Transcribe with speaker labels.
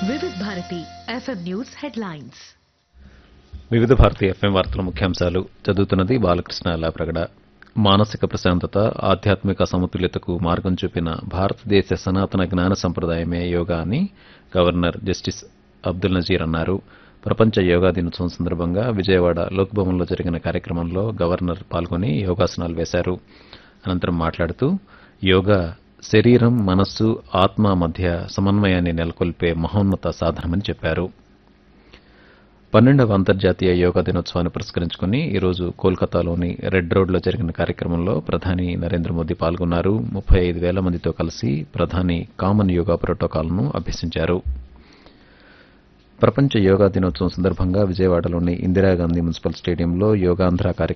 Speaker 1: వివిధ Bharati FM news headlines
Speaker 2: వివిధ భారతీయ FM వార్తల ముఖ్యాంశాలు చదువుతున్నది బాలకృష్ణ లాప్రగడ మానసిక ప్రశాంతత ఆధ్యాత్మిక సమతుల్యతకు మార్గం చూపిన భారతదేశ సనాతన జ్ఞాన సంప్రదాయమే యోగా అని గవర్నర్ జస్టిస్ అబ్దుల్ నజీర్ అన్నారు ప్రపంచ యోగా దినోత్సవం సందర్భంగా విజయవాడ లోక్భవన్లో జరిగిన కార్యక్రమంలో గవర్నర్ పాల్గొని యోగాసనాలు వేశారు అనంతరం మాట్లాడుతూ యోగా శరీరం మనస్సు ఆత్మ మధ్య సమన్వయాన్ని నెలకొల్పే మహోన్నత సాధనమని చెప్పారు పన్నెండవ అంతర్జాతీయ యోగా దినోత్సవాన్ని పురస్కరించుకుని ఈరోజు కోల్కతాలోని రెడ్ రోడ్లో జరిగిన కార్యక్రమంలో ప్రధాని నరేంద్ర మోదీ పాల్గొన్నారు ముప్పై ఐదు వేల మందితో కలిసి ప్రధాని కామన్ యోగా ప్రోటోకాల్ను అభ్యసించారు ప్రపంచ యోగా దినోత్సవం సందర్భంగా విజయవాడలోని ఇందిరాగాంధీ మున్సిపల్ స్టేడియంలో యోగాంధ్ర కార్యక్రమం